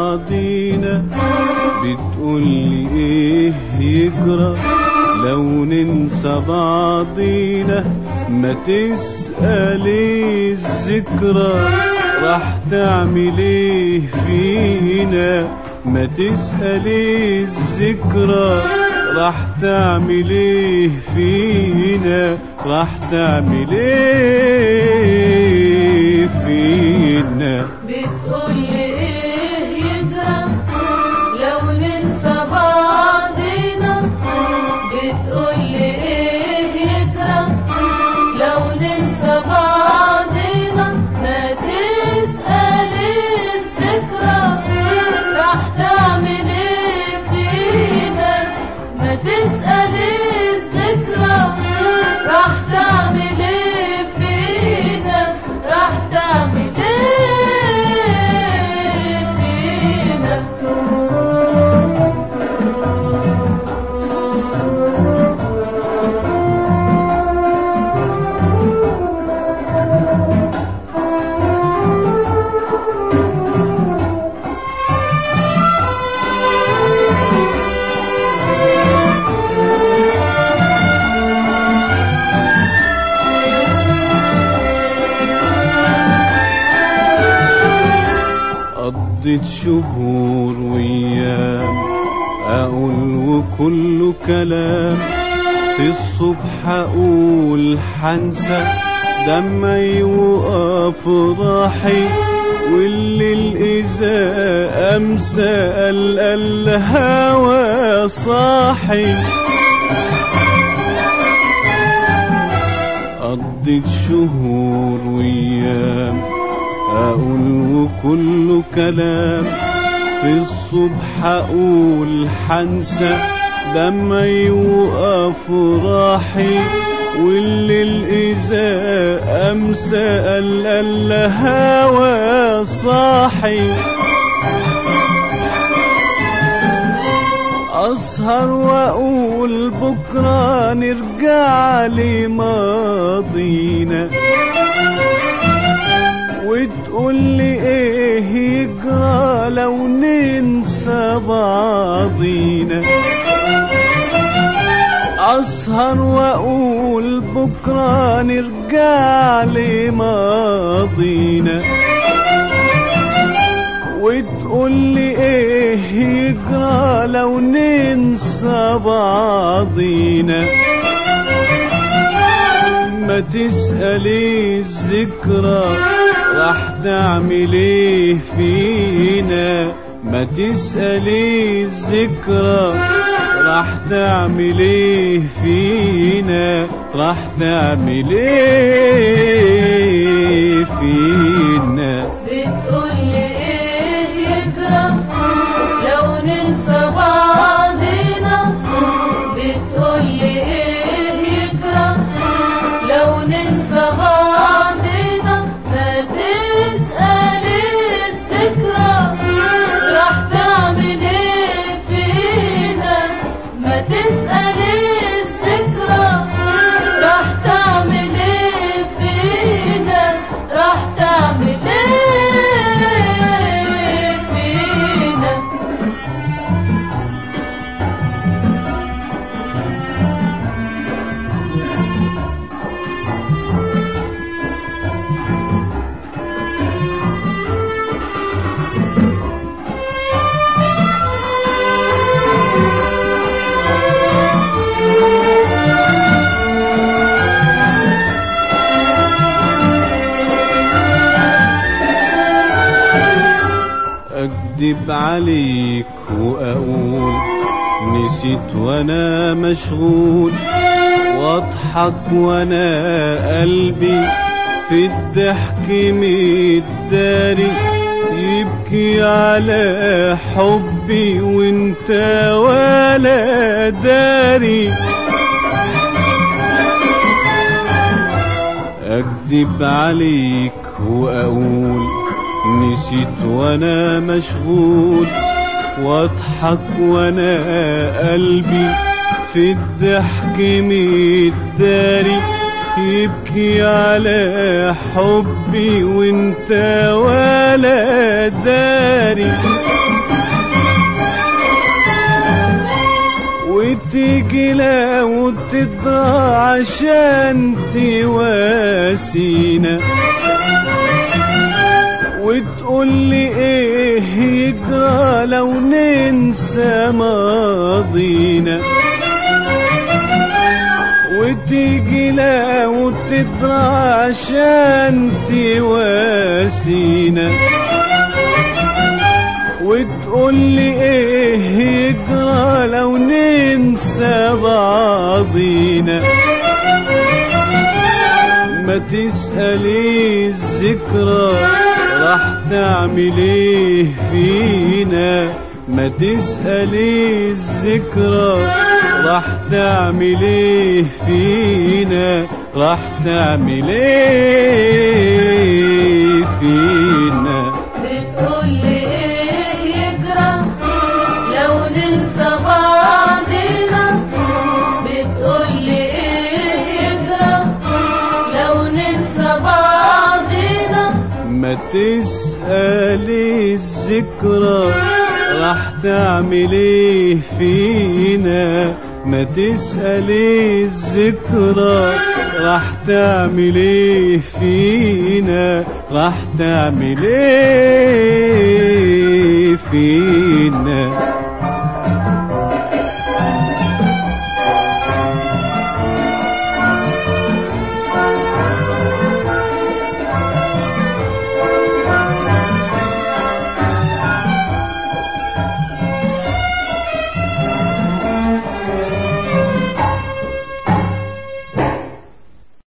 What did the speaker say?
بعضينا بتقولي ايه يجرى لو ننسى بعضينا ما تسألي الذكرى راح تعمل ايه فينا ما تسألي الذكرى راح تعمل ايه فينا راح تعمل ايه فينا بتقولي ايه يجرى لو ننسى بعضنا بتقولي ايه يجرى لو ننسى بعضنا ما تسألي الذكرى راح تعمل ايه فينا ما تسألي الذكرى راح تعمل ايه فينا راح تعمل ايه فينا قضيت شهور ويام اقول وكله كلام في الصبح اقول حنسى دمعي وافراحي والليل اذا امسى القى الهوى صاحي قضيت شهور ويام أقول وكله كلام في الصبح أقول حنسى دمعي وأفراحي والليل إذا أمسى ألقى الهوى صاحي أسهر وأقول بكرة نرجع لماضينا وتقول لي ايه يجرى لو ننسى بعضينا اسهر واقول بكره نرجع لماضينا وتقول لي ايه يجرى لو ننسى بعضينا ما تسألي الذكرى راح تعمل ايه فينا ما تسألي الذكرى راح تعمل ايه فينا راح تعمل ايه فينا بتقولي ايه يجرى لو ننسى بعضنا بتقولي ايه يجرى لو ننسى بعضنا ما تسألي الذكرى راح تعمل ايه فينا ما تسألي الذكرى راح تعمل ايه فينا راح تعمل ايه فينا اكدب عليك واقول نسيت وانا مشغول واضحك وانا قلبي في الضحك متداري يبكي على حبي وانت ولا داري اكدب عليك واقول نسيت وانا مشغول واضحك وانا قلبي في الضحك متداري يبكي على حبي وانت ولا داري وتيجي لو تدعى عشان تواسينا وتقول لي ايه يجرى لو ننسى ماضينا وتيجي لو تدرى عشان تواسينا وتقول لي ايه يجرى لو ننسى بعضينا ما تسألي الذكرى راح تعمل ايه فينا ما تسألي الذكرى راح تعمل ايه فينا راح تعمل ايه فينا بتقول لي ايه يجرى لو ننسى بعضنا بتقول لي ايه يجرى لو ننسى بعضنا ما تسألي الذكرى راح تعمل ايه فينا ما تسألي الذكرى راح تعمل ايه فينا راح تعمل ايه